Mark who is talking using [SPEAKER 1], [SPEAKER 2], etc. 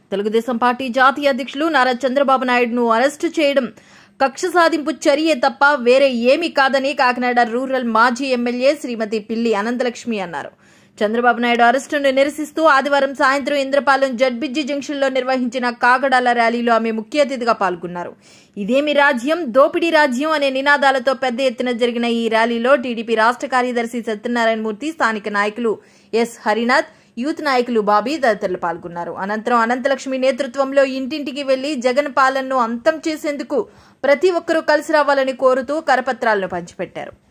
[SPEAKER 1] Telugu Desam party జాతీయ అధ్యక్షులు Nara Chandrababu నాయుడును arrest చేయడం కక్ష సాధింపు చర్య తప్ప వేరే ఏమీ కాదని కాకినాడ రూరల్ మాజీ ఎమ్మెల్యే శ్రీమతి పిల్లి అనంతలక్ష్మి అన్నారు చంద్రబాబు నాయుడు అరెస్టును నిరసిస్తూ ఆదివారం సాయంత్రం ఇంద్రపాలెం జడ్బిజ్జి జంక్షన్లో నిర్వహించిన కాగడాల ర్యాలీలో ఆమె ముఖ్య అతిథిగా పాల్గొన్నారు ఇదేమి రాజ్యం దోపిడీ రాజ్యం అనే నినాదాలతో పెద్ద ఎత్తున జరిగిన ఈ ర్యాలీలో టీడీపీ రాష్ట్ర కార్యదర్శి సత్యనారాయణ మూర్తి స్థానిక నాయకులు ఎస్ హరినాథ్ యూత్ నాయకులు బాబీ తదితరులు పాల్గొన్నారు అనంతరం అనంతలక్ష్మి నేతృత్వంలో ఇంటింటికి వెళ్లి జగన్ పాలనను అంతం చేసేందుకు ప్రతి ఒక్కరూ కలిసి రావాలని కోరుతూ కరపత్రాలను పంచిపెట్టారు